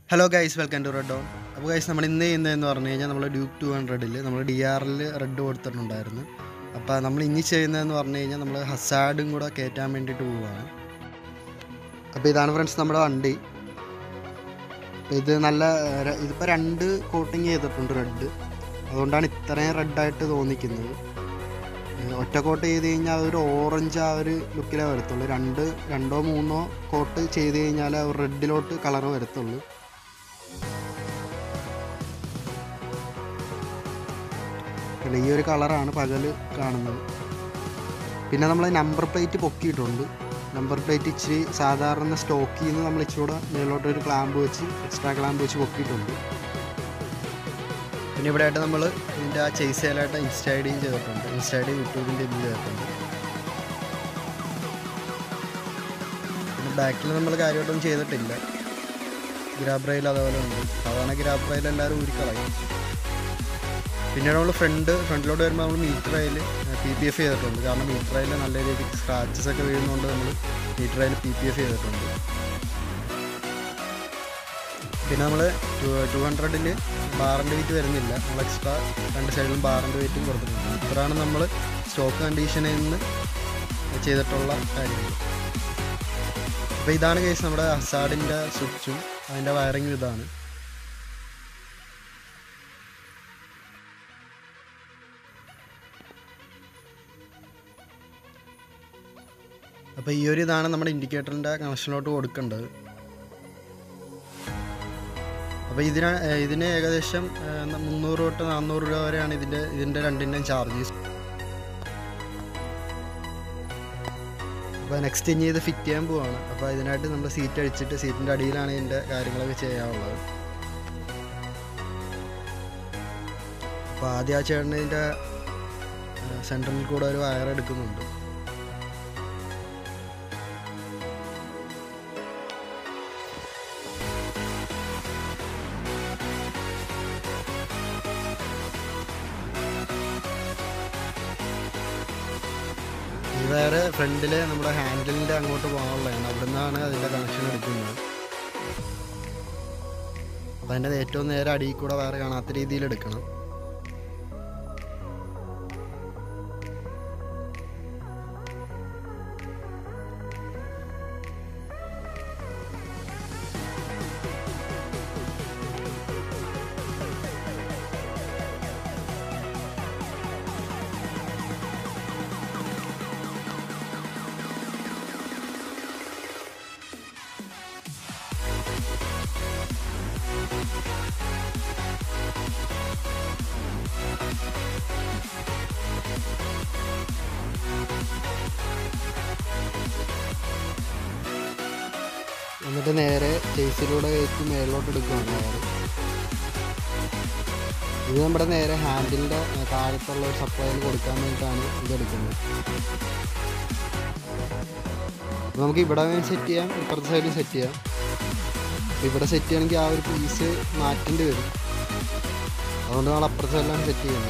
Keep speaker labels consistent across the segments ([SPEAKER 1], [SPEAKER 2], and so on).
[SPEAKER 1] hello guys welcome to red on അപ്പോൾ guys നമ്മൾ ഇന്ന് ചെയ്യുന്നതെന്ന് പറഞ്ഞു കഴിഞ്ഞാൽ നമ്മൾ ഡ്യൂക്ക് ടു ഹൺഡ്രഡിൽ നമ്മൾ ഡി ആറിൽ റെഡ് കൊടുത്തിട്ടുണ്ടായിരുന്നു അപ്പോൾ നമ്മൾ ഇനി ചെയ്യുന്നതെന്ന് പറഞ്ഞു കഴിഞ്ഞാൽ നമ്മൾ ഹസാഡും കൂടെ കയറ്റാൻ വേണ്ടിയിട്ട് പോവുകയാണ് അപ്പോൾ ഇതാണ് ഫ്രണ്ട്സ് നമ്മുടെ വണ്ടി അപ്പോൾ ഇത് നല്ല ര- ഇതിപ്പോൾ രണ്ട് കോട്ടിങ് ചെയ്തിട്ടുണ്ട് റെഡ് അതുകൊണ്ടാണ് ഇത്രയും റെഡായിട്ട് തോന്നിക്കുന്നത് ഏഹ് ഒറ്റ കോട്ട് ചെയ്ത് കഴിഞ്ഞാൽ ഒരു ഓറഞ്ച് ആ ഒരു ലുക്കിലേ വരത്തുള്ളൂ രണ്ട് രണ്ടോ മൂന്നോ കോട്ട് ചെയ്ത് കഴിഞ്ഞാൽ ആ ഒരു റെഡിലോട്ട് കളർ വരത്തുള്ളൂ പിന്നെ ഈ ഒരു കളറാണ് പകൽ കാണുന്നത് പിന്നെ നമ്മൾ നമ്പർ പ്ലേറ്റ് പൊക്കിയിട്ടുണ്ട് നമ്പർ പ്ലേറ്റ് ഇച്ചിരി സാധാരണ സ്റ്റോക്കിൽ നിന്ന് നമ്മൾ ഇച്ചിരി കൂടെ മേലോട്ട് ഒരു ക്ലാമ്പ് വെച്ച് എക്സ്ട്രാ ക്ലാമ്പ് വെച്ച് പൊക്കിയിട്ടുണ്ട് പിന്നെ ഇവിടെ ആയിട്ട് നമ്മൾ ഇതിൻ്റെ ആ ചേസ് ചെയ്യാനായിട്ട് ഇൻസ്റ്റ ഐ ഡിയും ചെയ്തിട്ടുണ്ട് ഇൻസ്റ്റ ഐ ഡി യൂട്യൂബിൻ്റെ ഇതിൽ ചെയ്തിട്ടുണ്ട് പിന്നെ ബാക്കിൽ നമ്മൾ കാര്യമായിട്ടൊന്നും ചെയ്തിട്ടില്ല ഗ്രാബ് റെയിൽ അതേപോലെ ഉണ്ട് സാധാരണ ഗ്രാബ് റെയിൽ എല്ലാവരും ഊരിക്കളയും പിന്നീട് നമ്മൾ ഫ്രണ്ട് ഫ്രണ്ടിലോട്ട് വരുമ്പോൾ നമ്മൾ meter rail P P F ചെയ്തിട്ടുണ്ട് കാരണം മീറ്റർ റെയിൽ നല്ല രീതിക്ക് സ്ക്രാച്ചസ് ഒക്കെ വീഴുന്നതുകൊണ്ട് നമ്മൾ meter rail P P F ചെയ്തിട്ടുണ്ട് പിന്നെ നമ്മൾ ടു ടു ഹൺഡ്രഡിൽ ബാറിൻ്റെ വെയിറ്റ് വരുന്നില്ല നമ്മൾ എക്സ്ട്രാ രണ്ട് സൈഡിലും ബാറിൻ്റെ വെയിറ്റും കൊടുത്തിട്ടുണ്ട് ഇത്രയാണ് നമ്മൾ സ്റ്റോക്ക് കണ്ടീഷനിൽ നിന്ന് ചെയ്തിട്ടുള്ള കാര്യങ്ങൾ അപ്പോൾ ഇതാണ് കേസ് നമ്മുടെ ഹസാഡിൻ്റെ സ്വിച്ചും അതിൻ്റെ വയറിങ്ങും ഇതാണ് അപ്പോൾ ഈ ഒരു ഇതാണ് നമ്മുടെ ഇൻഡിക്കേറ്ററിൻ്റെ കണക്ഷനിലോട്ട് കൊടുക്കേണ്ടത് അപ്പോൾ ഇതിന് ഏഹ് ഇതിന് ഏകദേശം ഏഹ് മുന്നൂറ് തൊട്ട് നാനൂറ് രൂപ വരെയാണ് ഇതിൻ്റെ ഇതിൻ്റെ രണ്ടിൻ്റെയും ചാർജസ് അപ്പോൾ നെക്സ്റ്റ് ഇനി ഇത് ഫിറ്റ് ചെയ്യാൻ പോവാണ് അപ്പോൾ ഇതിനായിട്ട് നമ്മൾ സീറ്റ് അടിച്ചിട്ട് സീറ്റിൻ്റെ അടിയിലാണ് ഇതിൻ്റെ കാര്യങ്ങളൊക്കെ ചെയ്യാനുള്ളത് അപ്പോൾ ആദ്യം ആ ചേട്ടൻ ഇതിൻ്റെ സെൻട്രലിൽ കൂടെ ഒരു വയർ എടുക്കുന്നുണ്ട് ഈ വയറ് ഫ്രണ്ടിൽ നമ്മുടെ ഹാൻഡിലിൻ്റെ അങ്ങോട്ട് പോകാനുള്ളതാണ് അവിടെ നിന്നാണ് അതിൻ്റെ കണക്ഷൻ എടുക്കുന്നത് അപ്പം അതിൻ്റെ ഏറ്റവും നേരെ അടിയിൽ കൂടെ വയറ് കാണാത്ത രീതിയിൽ എടുക്കണം എന്നിട്ട് നേരെ ചേസിലൂടെ കയറ്റി മേളിലോട്ട് എടുക്കുകയാണ് വയറ് ഇത് നമ്മുടെ നേരെ ഹാൻഡിലിൻ്റെ താഴത്തുള്ള ഒരു സപ്ലൈയിൽ കൊടുക്കാൻ വേണ്ടിയിട്ടാണ് ഇത് എടുക്കുന്നത് അപ്പോൾ നമുക്ക് ഇവിടെ വേണ്ടി സെറ്റ് ചെയ്യാം ഇപ്പുറത്തെ സൈഡിൽ സെറ്റ് ചെയ്യാം അപ്പോൾ ഇവിടെ സെറ്റ് ചെയ്യണമെങ്കിൽ ആ ഒരു പീസ് മാറ്റേണ്ടി വരും അതുകൊണ്ട് നമ്മൾ അപ്പുറത്തെ സൈഡിലാണ് സെറ്റ് ചെയ്യുന്നത്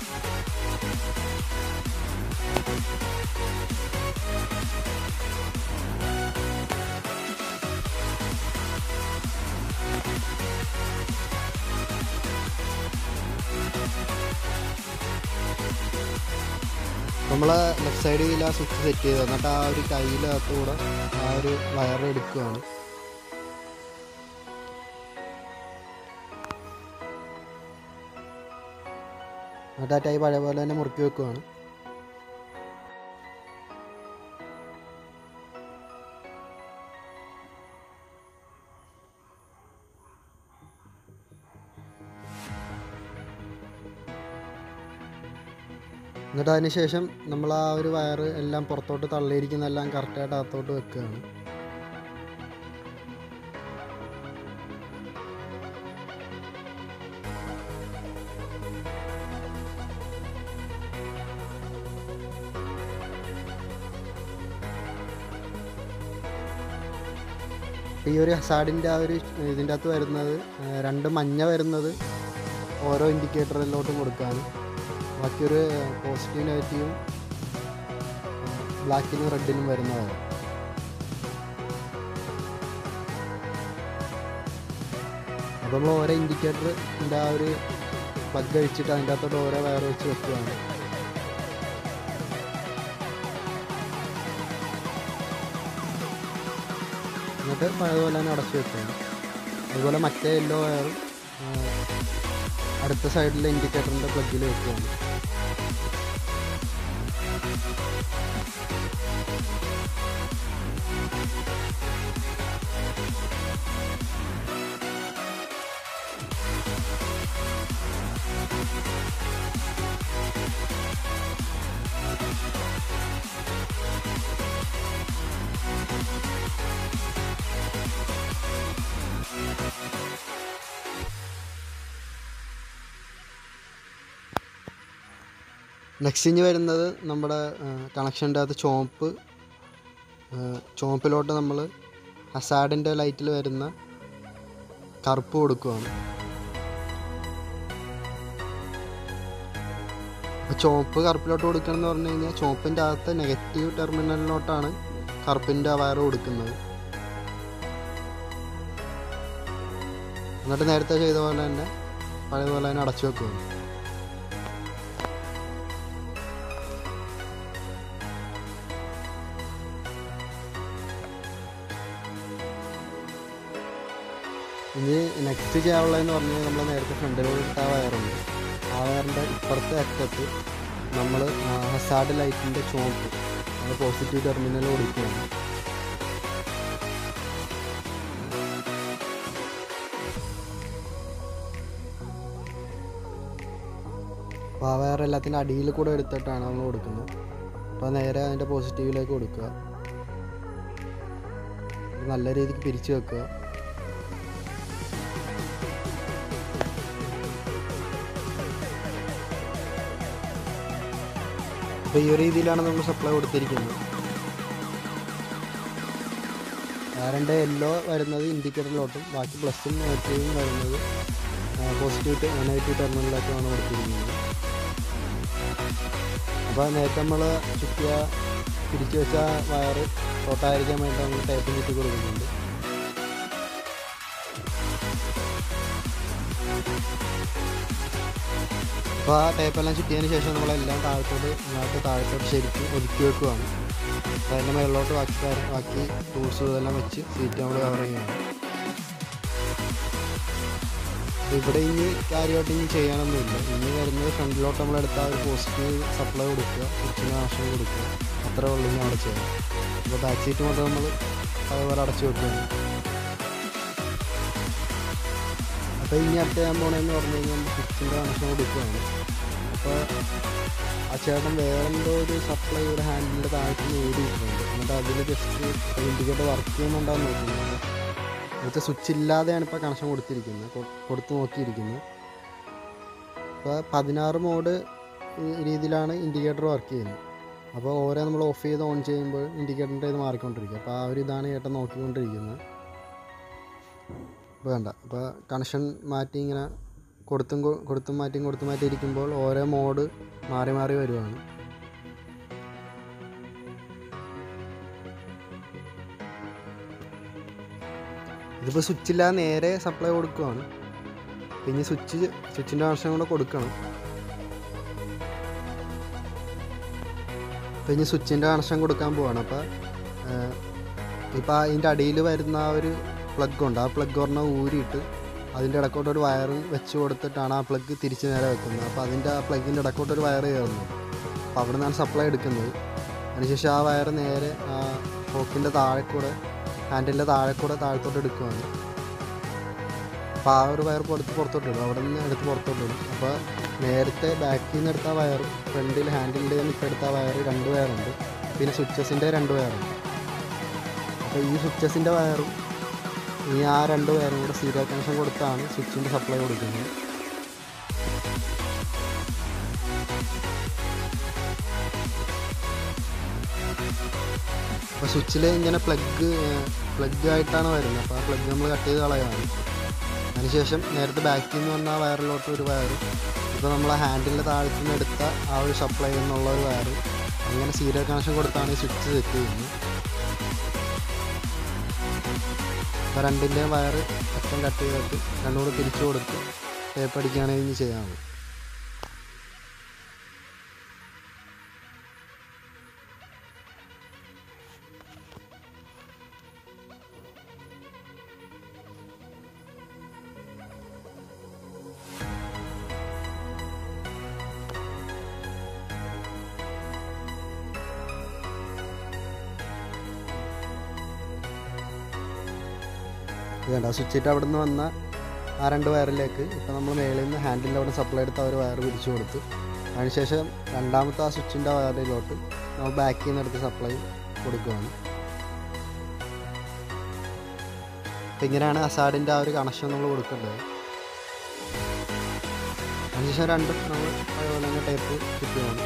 [SPEAKER 1] നമ്മൾ ലെഫ്റ്റ് സൈഡിൽ ആ സ്വിച്ച് സെറ്റ് ചെയ്തു എന്നിട്ട് ആ ഒരു കയ്യിലകത്തുകൂടെ ആ ഒരു വയർ എടുക്കുകയാണ് എന്നിട്ട് ആ ടൈ പഴയ പോലെ തന്നെ മുറുക്കി വെക്കുകയാണ് എന്നിട്ട് അതിന് ശേഷം നമ്മൾ ആ ഒരു വയറ് എല്ലാം പുറത്തോട്ട് തള്ളിയിരിക്കുന്ന എല്ലാം കറക്റ്റായിട്ട് അകത്തോട്ട് വെക്കുകയാണ് ഈ ഒരു ഹസാഡിൻ്റെ ആ ഒരു ഇതിൻ്റെ അകത്ത് വരുന്നത് ഏഹ് രണ്ട് മഞ്ഞ വരുന്നത് ഓരോ ഇൻഡിക്കേറ്ററിലോട്ടും കൊടുക്കാനും ബാക്കിയൊരു പോസിറ്റീവ് നെഗറ്റീവും ബ്ലാക്കിനും റെഡിനും വരുന്നതാണ് അപ്പോൾ നമ്മൾ ഓരോ ഇൻഡിക്കേറ്ററിൻ്റെ ആ ഒരു പ്ലഗ് അഴിച്ചിട്ട് അതിൻ്റെ അകത്തോട്ട് ഓരോ വയർ വെച്ച് വെക്കുകയാണ് എന്നിട്ട് പഴയതുപോലെ തന്നെ അടച്ചു വെക്കുകയാണ് അതുപോലെ മറ്റേ യെല്ലോ വയറും അടുത്ത സൈഡിലെ ഇൻഡിക്കേറ്ററിൻ്റെ പ്ലഗിൽ വെക്കുകയാണ് നെക്സ്റ്റ് ഇനി വരുന്നത് നമ്മുടെ കണക്ഷൻ്റെ അകത്ത് ചോപ്പ് ചോപ്പിലോട്ട് നമ്മൾ ഹസാഡിൻ്റെ ലൈറ്റിൽ വരുന്ന കറുപ്പ് കൊടുക്കുകയാണ് അപ്പോൾ ചോപ്പ് കറുപ്പിലോട്ട് കൊടുക്കണം എന്ന് പറഞ്ഞു കഴിഞ്ഞാൽ ചോപ്പിൻ്റെ അകത്ത് നെഗറ്റീവ് ടെർമിനലിലോട്ടാണ് കറുപ്പിൻ്റെ വയർ കൊടുക്കുന്നത് എന്നിട്ട് നേരത്തെ ചെയ്ത പോലെ തന്നെ പഴയതുപോലെ തന്നെ അടച്ചു വെക്കുകയാണ് ഇനി നെക്സ്റ്റ് ചെയ്യാനുള്ളതെന്ന് പറഞ്ഞാൽ നമ്മൾ നേരത്തെ ഫ്രണ്ടിലോട്ട് ഇട്ട ആ വയറുണ്ട് ആ വയറിൻ്റെ ഇപ്പുറത്തെ അറ്റത്ത് നമ്മൾ ഹസാഡ് ലൈറ്റിൻ്റെ ചോപ്പ് അത് പോസിറ്റീവ് ടെർമിനൽ കൊടുക്കുകയാണ് അപ്പോൾ ആ വയർ എല്ലാത്തിൻ്റെ അടിയിൽ കൂടെ എടുത്തിട്ടാണ് നമ്മൾ കൊടുക്കുന്നത് അപ്പോൾ നേരെ അതിൻ്റെ പോസിറ്റീവിലേക്ക് കൊടുക്കുക നല്ല രീതിക്ക് പിരിച്ചു വെക്കുക അപ്പോൾ ഈ ഒരു രീതിയിലാണ് നമ്മൾ സപ്ലൈ കൊടുത്തിരിക്കുന്നത് രണ്ട് യെല്ലോ വരുന്നത് ഇൻഡിക്കേറ്ററിലോട്ടും ബാക്കി പ്ലസും നെഗറ്റീവും വരുന്നത് പോസിറ്റീവ് നെഗറ്റീവ് ടെർമിനലിലോട്ടുമാണ് കൊടുത്തിരിക്കുന്നത് അപ്പോൾ നേരത്തെ നമ്മൾ ചുറ്റിയ പിരിച്ചു വെച്ച വയറ് ഷോർട്ടായിരിക്കാൻ വേണ്ടി നമ്മൾ ടേപ്പ് ചുറ്റി കൊടുക്കുന്നുണ്ട് അപ്പോൾ ആ ടേപ്പെല്ലാം ചുറ്റിയതിന് ശേഷം നമ്മളെല്ലാം താഴത്തോട്ട് ഇങ്ങോട്ട് താഴത്തോട്ട് ശരിക്കും ഒതുക്കി വെക്കുകയാണ് അപ്പോൾ അതിൻ്റെ മുകളിലോട്ട് ബാക്കി കാര്യം ബാക്കി ടൂൾസ് ഇതെല്ലാം വെച്ച് സീറ്റ് നമ്മൾ കവർ ചെയ്യുകയാണ് ഇവിടെ ഇനി കാര്യമായിട്ട് ഇനി ചെയ്യാനൊന്നുമില്ല ഇനി വരുന്നത് ഫ്രണ്ടിലോട്ട് നമ്മൾ എടുത്ത ഒരു പോസിറ്റീവ് സപ്ലൈ കൊടുക്കുക സ്വിച്ചിന് ആവശ്യം കൊടുക്കുക അത്രേ ഉള്ളൂ ഇനി അവിടെ ചെയ്യാം അപ്പോൾ ബാക്ക് സീറ്റ് മൊത്തം നമ്മൾ അതുപോലെ അടച്ചു വെക്കുകയാണ് അപ്പോൾ ഇനി അടുത്ത ചെയ്യാൻ പോകണമെന്ന് പറഞ്ഞു കഴിഞ്ഞാൽ സ്വിച്ചിൻ്റെ കണക്ഷൻ കൊടുക്കുകയാണ് അപ്പോൾ ആ ചേട്ടൻ വേറെന്തോ ഒരു സപ്ലൈ ഒരു ഹാൻഡിലിൻ്റെ താഴത്ത് നിന്ന് ഓടിയിട്ടുണ്ട് എന്നിട്ട് അതിൽ ജസ്റ്റ് ഇൻഡിക്കേറ്റർ വർക്ക് ചെയ്യുന്നുണ്ടാന്ന് നോക്കുന്നത് എന്നിട്ട് സ്വിച്ച് ഇല്ലാതെയാണ് ഇപ്പോൾ കണക്ഷൻ കൊടുത്തിരിക്കുന്നത് കൊ- കൊടുത്ത് നോക്കിയിരിക്കുന്നത് ഇപ്പോൾ പതിനാറ് മോഡ് രീതിയിലാണ് ഇൻഡിക്കേറ്റർ വർക്ക് ചെയ്യുന്നത് അപ്പോൾ ഓരോ നമ്മൾ ഓഫ് ചെയ്ത് ഓൺ ചെയ്യുമ്പോൾ ഇൻഡിക്കേറ്ററിൻ്റെ ഇത് മാറിക്കൊണ്ടിരിക്കുക അപ്പോൾ ആ ഒരു ഇതാണ് ചേട്ടൻ നോക്കിക്കൊണ്ടിരിക്കുന്നത് ഇപ്പോൾ വേണ്ട അപ്പോൾ കണക്ഷൻ മാറ്റി ഇങ്ങനെ കൊടുത്തും കൊ- കൊടുത്തും മാറ്റിയും കൊടുത്തും മാറ്റി ഇരിക്കുമ്പോൾ ഓരോ മോഡ് മാറി മാറി വരുവാണ് ഇതിപ്പോൾ സ്വിച്ചില്ലാതെ നേരെ സപ്ലൈ കൊടുക്കുവാണ് പിന്നെ സ്വിച്ച് സ്വിച്ചിൻ്റെ ആവശ്യം കൂടെ കൊടുക്കണം അപ്പോൾ ഇനി സ്വിച്ചിൻ്റെ കണക്ഷൻ കൊടുക്കാൻ പോവാണ് അപ്പോൾ ഇപ്പോൾ അതിൻ്റെ അടിയിൽ വരുന്ന ആ ഒരു പ്ലഗ് ഉണ്ട് ആ പ്ലഗ് പറഞ്ഞാൽ ഊരിയിട്ട് അതിൻ്റെ ഇടക്കോട്ട് ഒരു വയർ വെച്ച് കൊടുത്തിട്ടാണ് ആ പ്ലഗ് തിരിച്ച് നേരെ വെക്കുന്നത് അപ്പോൾ അതിൻ്റെ ആ പ്ലഗിൻ്റെ ഇടക്കോട്ട് ഒരു വയർ കയറുന്നത് അപ്പോൾ അവിടെ നിന്നാണ് സപ്ലൈ എടുക്കുന്നത് അതിനുശേഷം ആ വയർ നേരെ ആ ഹോക്കിൻ്റെ താഴെ കൂടെ ഹാൻഡിലിൻ്റെ താഴെ കൂടെ താഴത്തോട്ട് എടുക്കുവാണ് അപ്പോൾ ആ ഒരു വയർ പുറത്ത് പുറത്തോട്ട് ഇടും അവിടെ നിന്ന് എടുത്ത് പുറത്തോട്ട് ഇടും അപ്പോൾ നേരത്തെ ബാക്കിൽ നിന്ന് എടുത്ത വയറും ഫ്രണ്ടിൽ ഹാൻഡിലിൻ്റെ ഇപ്പോൾ എടുത്ത വയർ രണ്ട് വയറുണ്ട് പിന്നെ സ്വിച്ചസിൻ്റെ രണ്ട് വയറുണ്ട് അപ്പോൾ ഈ സ്വിച്ചസിൻ്റെ വയറും ഈ ആ രണ്ട് വയറും കൂടെ സീരിയൽ കണക്ഷൻ കൊടുത്താണ് സ്വിച്ചിൻ്റെ സപ്ലൈ കൊടുക്കുന്നത് അപ്പോൾ സ്വിച്ചിൽ ഇങ്ങനെ പ്ലഗ് പ്ലഗ് ആയിട്ടാണ് വരുന്നത് അപ്പോൾ ആ പ്ലഗ് നമ്മൾ കട്ട് ചെയ്ത് കളയാണ് അതിനുശേഷം നേരത്തെ ബാക്കിൽ നിന്ന് വന്ന ആ വയറിലോട്ട് ഒരു വയർ ഇപ്പോൾ നമ്മൾ ആ ഹാൻഡിലിൻ്റെ താഴത്തു നിന്ന് എടുത്ത ആ ഒരു സപ്ലൈ എന്നുള്ള ഒരു വയർ അങ്ങനെ സീരിയൽ കണക്ഷൻ കൊടുത്താണ് ഈ സ്വിച്ച് സെറ്റ് ചെയ്യുന്നത് അപ്പോൾ രണ്ടിൻ്റെയും വയറ് അറ്റം കട്ട് ചെയ്തിട്ട് രണ്ടും കൂടെ തിരിച്ചു കൊടുത്ത് ടേപ്പ് അടിക്കുകയാണ് ഇനി ചെയ്യാനുള്ളത് ഇത് കണ്ട സ്വിച്ച് ഇട്ട് അവിടെ നിന്ന് വന്ന ആ രണ്ട് വയറിലേക്ക് ഇപ്പോൾ നമ്മൾ മേളിൽ നിന്ന് ഹാൻഡിലിൻ്റെ അവിടെ സപ്ലൈ എടുത്ത് അവർ വയർ പിരിച്ചു കൊടുത്തു അതിനുശേഷം രണ്ടാമത്തെ ആ സ്വിച്ചിൻ്റെ വയറിലോട്ട് നമ്മൾ ബാക്കിൽ നിന്ന് എടുത്ത് സപ്ലൈ കൊടുക്കുകയാണ് അപ്പം ഇങ്ങനെയാണ് അസാഡിൻ്റെ ആ ഒരു കണക്ഷൻ നമ്മൾ കൊടുക്കേണ്ടത് അതിനുശേഷം രണ്ടും നമ്മൾ അതുപോലെ തന്നെ ടേപ്പ് ചുറ്റുകയാണ്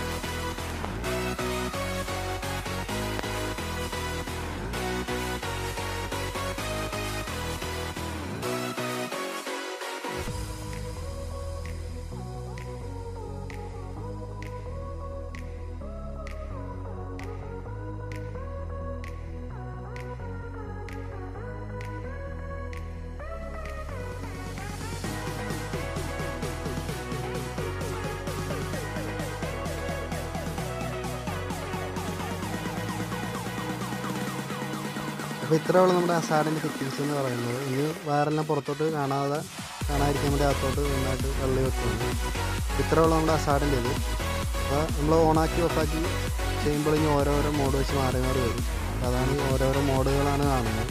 [SPEAKER 1] അപ്പോൾ ഇത്രയേ ഉള്ളൂ നമ്മുടെ അസാഡിൻ്റെ ഫിറ്റിങ്സ് എന്ന് പറയുന്നത് ഇനി വയറെല്ലാം പുറത്തോട്ട് കാണാതെ കാണാതിരിക്കാൻ വേണ്ടി അകത്തോട്ട് നന്നായിട്ട് തള്ളി വെക്കുന്നു ഇത്രയേ ഉള്ളൂ നമ്മുടെ അസാഡിൻ്റെ ഇത് അപ്പോൾ നമ്മൾ ഓണാക്കി ഓഫാക്കി ചെയ്യുമ്പോൾ ഇനി ഓരോരോ മോഡ് വെച്ച് മാറി മാറി വരും അപ്പോൾ അതാണ് ഈ ഓരോരോ മോഡുകളാണ് കാണുന്നത്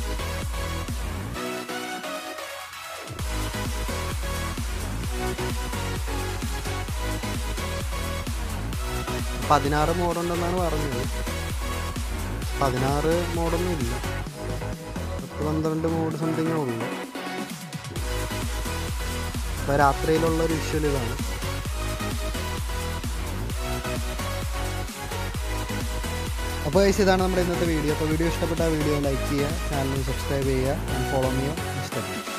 [SPEAKER 1] പതിനാറ് മോഡുണ്ടെന്നാണ് പറഞ്ഞത് പതിനാറ് മോഡൊന്നും ഇല്ല പത്ത് പന്ത്രണ്ട് മോഡ് സംതിങ്ങേ ഉള്ളൂ ഇപ്പോൾ രാത്രിയിലുള്ള ഒരു വിഷ്വൽ ഇതാണ് അപ്പോൾ ഗൈസ് ഇതാണ് നമ്മുടെ ഇന്നത്തെ വീഡിയോ അപ്പോൾ വീഡിയോ ഇഷ്ടപ്പെട്ട വീഡിയോ ലൈക്ക് ചെയ്യുക ചാനൽ സബ്സ്ക്രൈബ് ചെയ്യുക ആൻഡ് ഫോളോ മീ ഇഷ്ടപ്പെട്ടു